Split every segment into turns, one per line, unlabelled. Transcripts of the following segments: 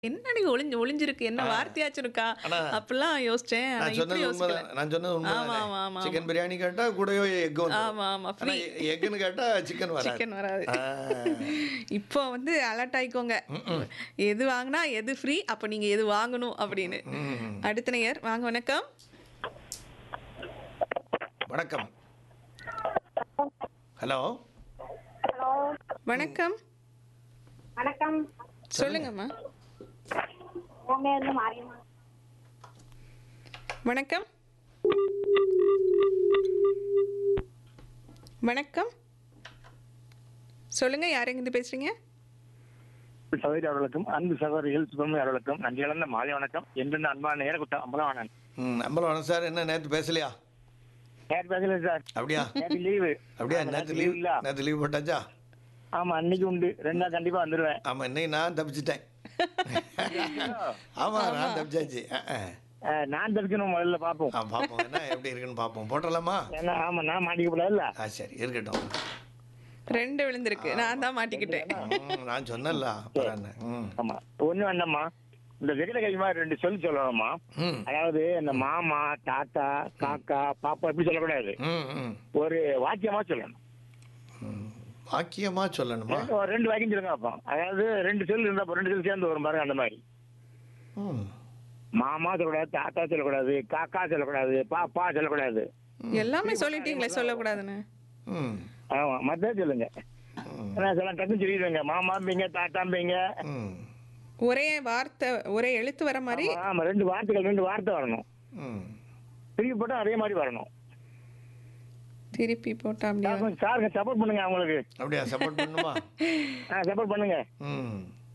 என்னடி ஒளிஞ்சு ஒளிஞ்சிருக்கு என்ன வார்த்தையாச்சும் இருக்கா
ஆனா,
அப்படிலாம் யோசிச்சேன் ஆனா
நான்
இப்படி
சொன்னது
யோசிக்கல
உண்மைதான் நான் சொன்னது
ஆமா, ஆமா,
உண்மை
ஆமா,
சிக்கன் பிரியாணி கேட்டா கூடயோ எக் வந்து
ஆமா ஆமா ஃப்ரீ
எக்குன்னு கேட்டா சிக்கன் வராது
சிக்கன் வராது
ஆ.
இப்போ வந்து அலர்ட் ஆயிக்கோங்க எது வாங்கினா எது ஃப்ரீ அப்ப நீங்க எது வாங்கணும் அப்படின்னு
ம்.
அடுத்த நேயர் வாங்க வணக்கம்
வணக்கம் ஹலோ
ஹலோ
வணக்கம்
வணக்கம்
சொல்லுங்கம்மா
உங்க இருந்து மாரியம்மா
வணக்கம் வணக்கம் சொல்லுங்க யார் எங்கிருந்து பேசுறீங்க
சகோதரி அவர்களுக்கும் அன்பு சகோதரிகள் சுபமி அவர்களுக்கும் நன்றி இழந்த மாலை வணக்கம் என்று அன்பான நேரக்குட்ட அம்பலவாணன்
ம் அம்பலம் சார் என்ன நேற்று பேசலையா
நேற்று பேசல சார்
அப்படியா
நேற்று லீவு
அப்படியா நேற்று லீவ்
இல்ல
நேற்று லீவ் போட்டாச்சா
ஆமா அன்னைக்கு உண்டு ரெண்டு நாள் கண்டிப்பா வந்துருவேன்
ஆமா இன்னைக்கு நான் தப்பிச்சிட்டேன் ஆமா நான் தப்பிச்சாச்சு ஆ, ஆ.
அஹ், நான் தெரிஞ்சுக்கணும் முதல்ல பார்ப்போம்
ஆ பார்ப்போம் என்ன எப்படி இருக்குன்னு பார்ப்போம் போட்டலாமா
ஏன்னா ஆமா நான் மாட்டிக்க கூடாதுல்ல
ஆ சரி இருக்கட்டும்
ரெண்டு விழுந்திருக்கு நான் தான் மாட்டிக்கிட்டேன்
ம், நான் சொன்னேன்ல அப்புறம் என்ன ம்
ஆமா ஒண்ணு வேண்டாம்மா இந்த விகட கை மாதிரி ரெண்டு சொல்லி சொல்லணுமா
ம்
அதாவது இந்த மாமா தாத்தா காக்கா பாப்பா இப்படி சொல்லக்கூடாது
ம் ம்
ஒரு வாக்கியமா சொல்லணும்
ம். வாக்கியமா சொல்லணுமா
ரெண்டு- ஒரு ரெண்டு வாக்கியம் சொல்லுங்க அப்போ அதாவது ரெண்டு சொல்லு இருந்தா அப்ப ரெண்டு சொல்லு சேர்ந்து வரும் பாருங்க அந்த மாதிரி
ம்
மாமா சொல்லக்கூடாது தாத்தா சொல்லக்கூடாது காக்கா சொல்லக்கூடாது பாப்பா சொல்லக்கூடாது
எல்லாமே சொல்லிட்டீங்களே சொல்லக்கூடாதுன்னு
ம்
ஆமா மத்த சொல்லுங்க
ம்.
நான் சொல்ல டக்குன்னு சொல்லிடுவேங்க மாமாம்பீங்க தாத்தாம்பீங்க
ம்
ஒரே வார்த்தை ஒரே எழுத்து வர மாதிரி
ஆமா, ஆமா ரெண்டு வார்த்தைகள் ரெண்டு வார்த்தை வரணும்
ம்
திருப்பி போட்டா அதே மாதிரி வரணும்
திருப்பி போட்டா அப்படியே
சார், கொஞ்சம் சாருங்க சப்போர்ட் பண்ணுங்க அவங்களுக்கு
அப்படியா சப்போர்ட் பண்ணுமா
சப்போர்ட் பண்ணுங்க
ம்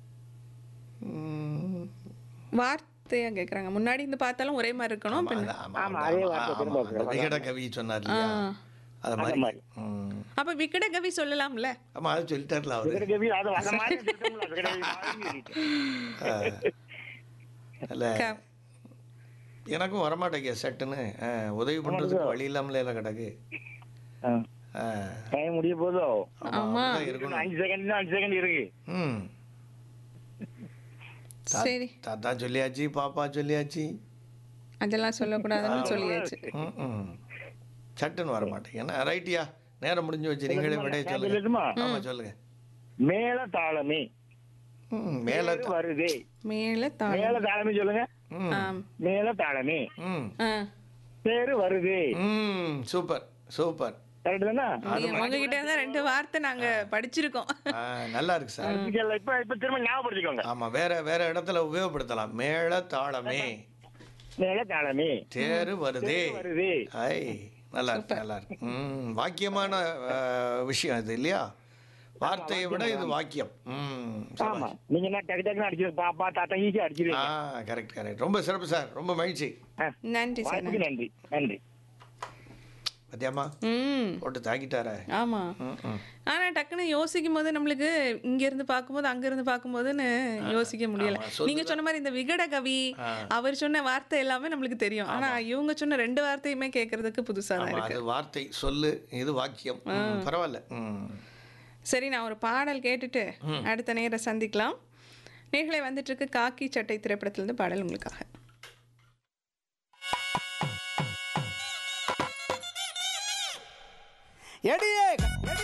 ம்.
வார்த்தையா கேக்குறாங்க முன்னாடி இருந்து பார்த்தாலும் ஒரே மாதிரி இருக்கணும்
ஆமா,
பின்ன-
அது- ஆமா,
ஆமா,
ஆமா,
அதே
ஆமா,
வார்த்தை
ஆமா.
திரும்ப
அந்த
சொல்லுங்க.
விகட கவி சொன்னார்
ஆ.
இல்லையா அது
அந்த
மாதிரி
மாதிரி.
ம்.
அப்ப விக்கட கவி சொல்லலாம்ல
ஆமா அது சொல்லிட்டார்ல அவரு
விகடகவி, அது அந்த மாதிரி இருக்கணும்ல, விகடகவி மாதிரி சொல்லிட்டேன்.
இல்ல
க-
எனக்கும் வரமாட்டேங்க சட்டுன்னு ஆ, உதவி பண்றதுக்கு வழி இல்லாமலே இல்லை கிடக்கு
ஆ.
ஆ.
டைம் முடிய போதோ
ஆமா,
ஆமா.
அப்படிதான் இருக்கணும்
அஞ்சு செகண்ட் அஞ்சு செகண்ட் இருக்கு
ம் தா-
சரி
தாத்தா சொல்லியாச்சு பாப்பா சொல்லியாச்சு
அதெல்லாம் சொல்லக்கூடாதுன்னு சொல்லியாச்சு
ம், ம். சட்டுன்னு வர மாட்டேங்க என்ன ரைட்டியா நேரம் முடிஞ்சு வச்சு நீங்களே விடைய
நான்
சொல்லுங்க
சொல்லட்டுமா?
ஆமா சொல்லுங்க
மேல தாளமே
ம், மேல
பேரு வருதே
மேல தாளம்
மேல தாளமே சொல்லுங்க
ம்,
ஆம்.
மேல தாளமே
ம்,
ஆ.
பேரு வருதே
ம், சூப்பர் சூப்பர்
கரெக்ட் தானே
நீங்க- உங்ககிட்ட இருந்தா ரெண்டு வார்த்தை நாங்க படிச்சிருக்கோம்
ஆ, நல்லா இருக்கு சார்
இப்ப இப்ப திரும்ப ஞாபகப்படுத்திக்கோங்க
ஆமா வேற வேற இடத்துல உபயோகப்படுத்தலாம் மேள தாளமே
மேல தாளமே
தேரு வருதே
வருதே
ஐ நல்லா இருக்கு நல்லா இருக்கு ம் வாக்கியமான ஆ, விஷயம் இது இல்லையா வார்த்தையை விட இது வாக்கியம் ம்
ஆமா நீங்க என்ன டக்கு டக்குன்னு அடிச்சு பாப்பா தாத்தா ஈஸியா
ஆ
அடிச்சிருவீங்க
கரெக்ட் கரெக்ட் ரொம்ப சிறப்பு சார் ரொம்ப மகிழ்ச்சி
ஆ,
நன்றி சார்
வாய்ப்புக்கு நன்றி நன்றி
பத்தியாமா
ம்
போட்டு தாக்கிட்டாரே
ஆமா
ம் ம்
ஆனா டக்குன்னு யோசிக்கும் போது நம்மளுக்கு இங்க இருந்து பார்க்கும்போது அங்க இருந்து பார்க்கும்போதுன்னு யோசிக்க முடியல
ஆமா, சொல்லுங்க.
நீங்க சொன்ன மாதிரி இந்த விகட கவி
ஆ.
அவர் சொன்ன வார்த்தை எல்லாமே நம்மளுக்கு தெரியும் ஆனா இவங்க சொன்ன ரெண்டு வார்த்தையுமே கேட்கறதுக்கு புதுசா தான்
ஆமா
இருக்கு
அது வார்த்தை சொல்லு இது வாக்கியம் ம், பரவாயில்ல ம்
சரி நான் ஒரு பாடல் கேட்டுட்டு அடுத்த நேர சந்திக்கலாம் நேர்களை வந்துட்டு இருக்கு காக்கி சட்டை திரைப்படத்திலிருந்து பாடல் உங்களுக்காக
எடியே எடி